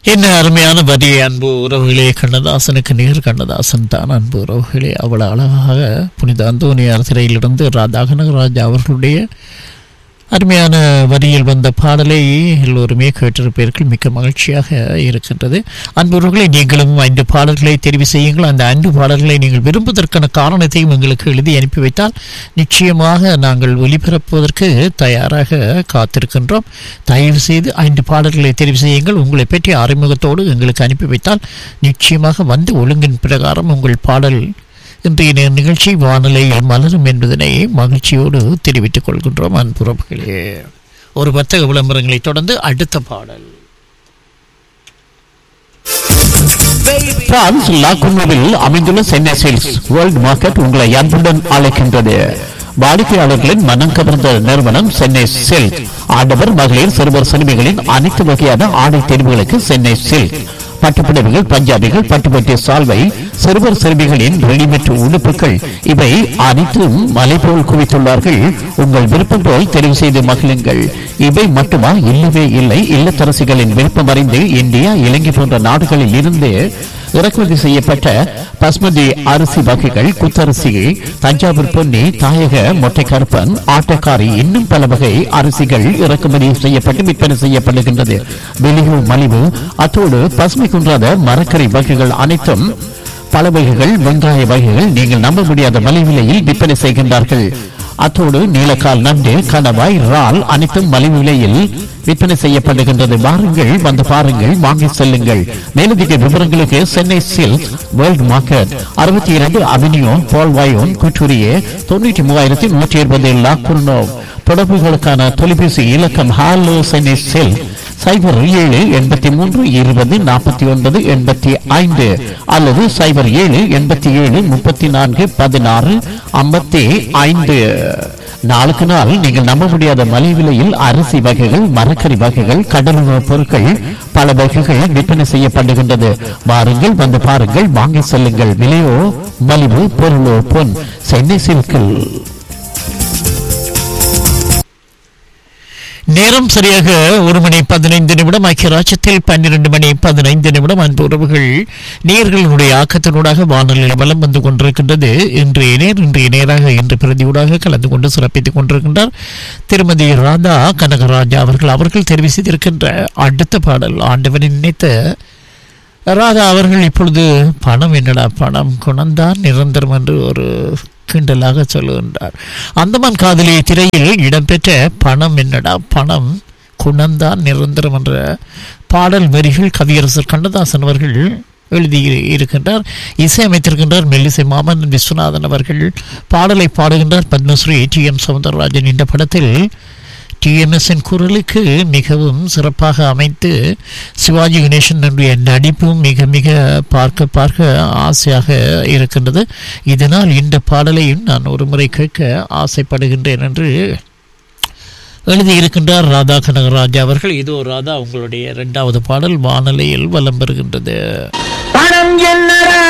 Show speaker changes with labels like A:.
A: என்ன அருமையான வரி அன்பு உறவுகளே கண்ணதாசனுக்கு நேர் கண்ணதாசன் தான் அன்பு உறவுகளே அவ்வளவு அழகாக புனித அந்தோனியார் சிறையிலிருந்து ராதா கனகராஜா அவர்களுடைய அருமையான வரியில் வந்த பாடலை எல்லோருமே கேட்டிருப்பீர்கள் மிக்க மகிழ்ச்சியாக இருக்கின்றது அன்புறவர்களை நீங்களும் ஐந்து பாடல்களை தெரிவு செய்யுங்கள் அந்த ஐந்து பாடல்களை நீங்கள் விரும்புவதற்கான காரணத்தையும் எங்களுக்கு எழுதி அனுப்பி வைத்தால் நிச்சயமாக நாங்கள் ஒலிபரப்புவதற்கு தயாராக காத்திருக்கின்றோம் தயவு செய்து ஐந்து பாடல்களை தெரிவு செய்யுங்கள் உங்களை பற்றிய அறிமுகத்தோடு எங்களுக்கு அனுப்பி வைத்தால் நிச்சயமாக வந்து ஒழுங்கின் பிரகாரம் உங்கள் பாடல் இன்றைய நி- நிகழ்ச்சி வானிலையில் மலரும் என்பதனை மகிழ்ச்சியோடு தெரிவித்துக் கொள்கின்றோம் அன்புறவுகளே ஒரு வர்த்தக விளம்பரங்களை தொடர்ந்து அடுத்த பாடல்
B: பிரான்ஸ் லாகுனோவில் அமைந்துள்ள சென்னை சேல்ஸ் வேர்ல்ட் மார்க்கெட் உங்களை அன்புடன் அழைக்கின்றது வாடிக்கையாளர்களின் மனம் கவர்ந்த நிறுவனம் சென்னை சில்க் ஆடவர் மகளிர் சிறுவர் சிறுமிகளின் அனைத்து வகையான ஆடை தெரிவுகளுக்கு சென்னை சில்க் பட்டுப்புடவைகள் பஞ்சாபிகள் பட்டுப்பட்டி சால்வை சிறுவர் சிறுமிகளின் ரெடிமேட் உடுப்புகள் இவை அனைத்தும் மலை போல் குவித்துள்ளார்கள் உங்கள் விருப்பம் போல் தெரிவு செய்து மகிழுங்கள் இவை மட்டுமா இல்லவே இல்லை இல்லத்தரசிகளின் விருப்பம் அறிந்து இந்தியா இலங்கை போன்ற நாடுகளில் இருந்து இறக்குமதி செய்யப்பட்ட பஸ்மதி அரிசி வகைகள் குத்தரிசி தஞ்சாவூர் பொன்னி தாயக மொட்டை கருப்பன் ஆட்டக்காரி இன்னும் பல வகை அரிசிகள் இறக்குமதி செய்யப்பட்டு விற்பனை செய்யப்படுகின்றது வெளியோ மலிவு அத்தோடு பசுமை குன்றாத மரக்கறி வகைகள் அனைத்தும் பல வகைகள் வெங்காய வகைகள் நீங்கள் நம்ப முடியாத மலிவு விலையில் விற்பனை செய்கின்றார்கள் அத்தோடு நீலக்கால் நண்டு கணவாய் இறால் அனைத்தும் மலிவு விலையில் விற்பனை செய்யப்படுகின்றது வாருங்கள் வந்து பாருங்கள் வாங்கி செல்லுங்கள் மேலதிக விவரங்களுக்கு சென்னை சில்க் வேர்ல்ட் மார்க்கெட் அறுபத்தி இரண்டு அவென்யூ பால்வாயோன் குற்றூரியே தொண்ணூற்றி மூவாயிரத்தி நூற்றி இருபது லாக்குர்னோ தொடர்புகளுக்கான தொலைபேசி இலக்கம் ஹாலோ சென்னை சில்க் சைபர் ஏழு எண்பத்தி மூன்று இருபது நாற்பத்தி ஒன்பது எண்பத்தி ஐந்து அல்லது சைபர் ஏழு எண்பத்தி ஏழு முப்பத்தி நான்கு பதினாறு ஐம்பத்தி ஐந்து நாளுக்கு நாள் நீங்கள் நம்ப முடியாத மலை விலையில் அரிசி வகைகள் மரக்கறி வகைகள் கடலுணவுப் பொருட்கள் பல வகைகள் விற்பனை செய்யப்படுகின்றது வாருங்கள் வந்து பாருங்கள் வாங்கி செல்லுங்கள் விலையோ மலிவு பொருளோ பொன் சென்னை சில்கில்
A: நேரம் சரியாக ஒரு மணி பதினைந்து நிமிடம் ஐக்கிய ராஜ்யத்தில் பன்னிரண்டு மணி பதினைந்து நிமிடம் அன்பு உறவுகள் நேர்களுடைய ஆக்கத்தினூடாக வானொலியில் வலம் வந்து கொண்டிருக்கின்றது இன்றைய நேர் இன்றைய நேராக இன்று பிரதியூடாக கலந்து கொண்டு சிறப்பித்துக் கொண்டிருக்கின்றார் திருமதி ராதா கனகராஜா அவர்கள் அவர்கள் தெரிவு செய்திருக்கின்ற அடுத்த பாடல் ஆண்டவனின் நினைத்த ராதா அவர்கள் இப்பொழுது பணம் என்னடா பணம் குணம்தான் நிரந்தரம் என்று ஒரு கிண்டலாக சொல்லுகின்றார் அந்தமான் காதலி திரையில் இடம்பெற்ற பணம் என்னடா பணம் குணம்தான் நிரந்தரம் என்ற பாடல் வரிகள் கவியரசர் கண்ணதாசன் அவர்கள் எழுதி இருக்கின்றார் இசையமைத்திருக்கின்றார் மெல்லிசை மாமன் விஸ்வநாதன் அவர்கள் பாடலை பாடுகின்றார் பத்மஸ்ரீ டி எம் சவுந்தரராஜன் இந்த படத்தில் டிஎம்எஸ்என் குரலுக்கு மிகவும் சிறப்பாக அமைத்து சிவாஜி கணேசனுடைய நடிப்பும் மிக மிக பார்க்க பார்க்க ஆசையாக இருக்கின்றது இதனால் இந்த பாடலையும் நான் ஒரு முறை கேட்க ஆசைப்படுகின்றேன் என்று எழுதியிருக்கின்றார் ராதா கனகராஜா அவர்கள் இதோ ராதா உங்களுடைய இரண்டாவது பாடல் வானொலியில் வலம் பெறுகின்றது
C: பணம் என்னடா